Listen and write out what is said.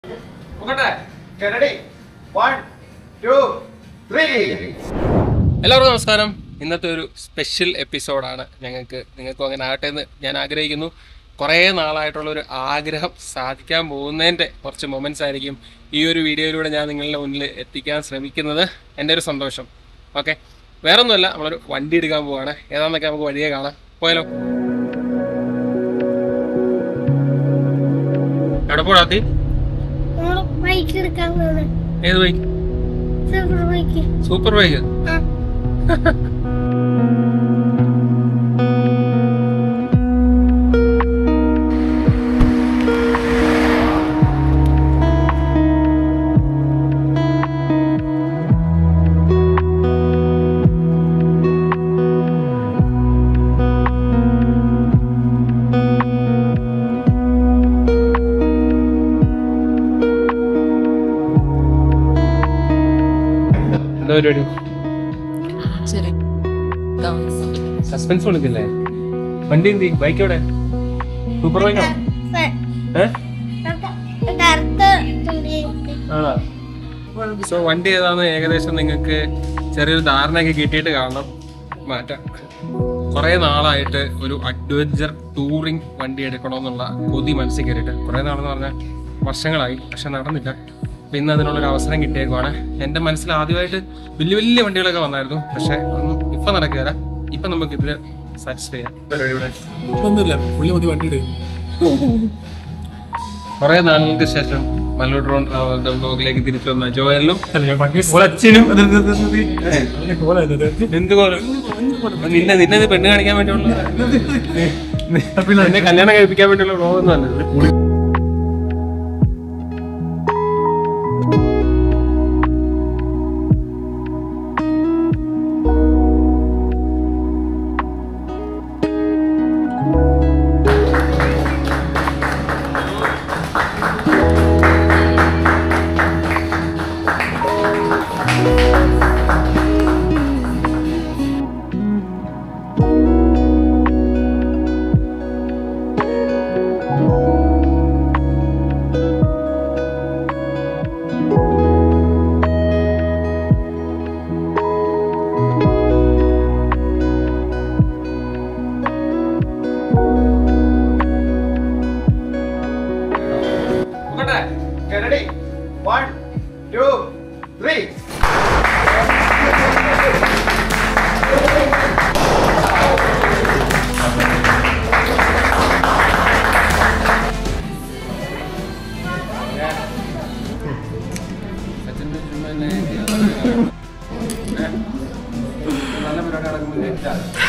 നോക്കട്ടെ ready one two three എല്ലാവർക്കും നമസ്കാരം ഇന്നത്തെ ഒരു സ്പെഷ്യൽ എപ്പിസോഡാണ് ഞങ്ങൾക്ക് നിങ്ങൾക്കും അങ്ങനെ ആകട്ടെ എന്ന് ഞാൻ ആഗ്രഹിക്കുന്നു കുറേ നാളായിട്ടുള്ള ഒരു ആഗ്രഹം സാധിക്കാൻ പോകുന്നതിൻ്റെ കുറച്ച് മൊമെൻറ്റ്സ് ആയിരിക്കും ഈ ഒരു വീഡിയോയിലൂടെ ഞാൻ നിങ്ങളുടെ മുന്നിൽ എത്തിക്കാൻ ശ്രമിക്കുന്നത് എൻ്റെ ഒരു സന്തോഷം ഓക്കെ വേറൊന്നുമല്ല നമ്മളൊരു വണ്ടി എടുക്കാൻ പോവാണ് ഏതാണെന്നൊക്കെ നമുക്ക് വഴിയെ കാണാം പോയാലോ എവിടെ പോടാത്തി നമ്മള് ബൈക്ക് എടുക്കാൻ പോകുന്നത് ഏത് bike super bike super bike ആ. എന്താ പരിപാടി ശരി സസ്പെൻസ് കൊടുക്കില്ലേ വണ്ടി എന്തി ബൈക്ക് എവിടെ സൂപ്പർ ബൈക്കോ ഏ കറുത്ത തുണി സോ വണ്ടി ഏതാന്ന് ഏകദേശം നിങ്ങൾക്ക് ചെറിയൊരു ധാരണയൊക്കെ കിട്ടിയിട്ട് കാണണം മാറ്റാം കുറേ നാളായിട്ട് ഒരു അഡ്വഞ്ചർ ടൂറിംഗ് വണ്ടി എടുക്കണമെന്നുള്ള കൊതി മനസ്സിൽ കയറിയിട്ട് കുറേ നാളെന്ന് പറഞ്ഞാൽ വർഷങ്ങളായി പക്ഷെ നടന്നില്ല അപ്പൊ ഇന്ന് അതിനുള്ളൊരു അവസരം കിട്ടിയേക്കുവാണ് എൻ്റെ മനസ്സിൽ ആദ്യമായിട്ട് വലിയ വലിയ വണ്ടികളൊക്കെ വന്നായിരുന്നു പക്ഷെ ഒന്നും ഇപ്പം നടക്കുകയില്ല ഇപ്പം നമുക്ക് ഇതിൽ സാറ്റിസ്ഫൈ ചെയ്യാം പരിപാടി ഇവിടെ. ഒന്നുമില്ല പുള്ളി മതി വണ്ടി എടുക്കും കുറേ നാളുകൾക്ക് ശേഷം മല്ലൂർ ഡ്രോൺ ട്രാവലിന്റെ ബ്ലോഗിലേക്ക് തിരിച്ചു വന്ന ജോയലിനും അച്ഛനും എന്ത് കോലം? നിന്നെ നിന്നെ ഇത് പെണ്ണ് കാണിക്കാൻ വേണ്ടിയുള്ള എന്നെ കല്യാണം കഴിപ്പിക്കാൻ വേണ്ടിയുള്ള ബ്ലോഗ് ഒന്നും അല്ല ഇത്. നോക്കട്ടെ റെഡി വൺ ടു ത്രീ അച്ഛൻ്റെ ചുമ്മാ എന്നെ ഏ? നല്ല പരിപാടി നടക്കുമ്പോൾ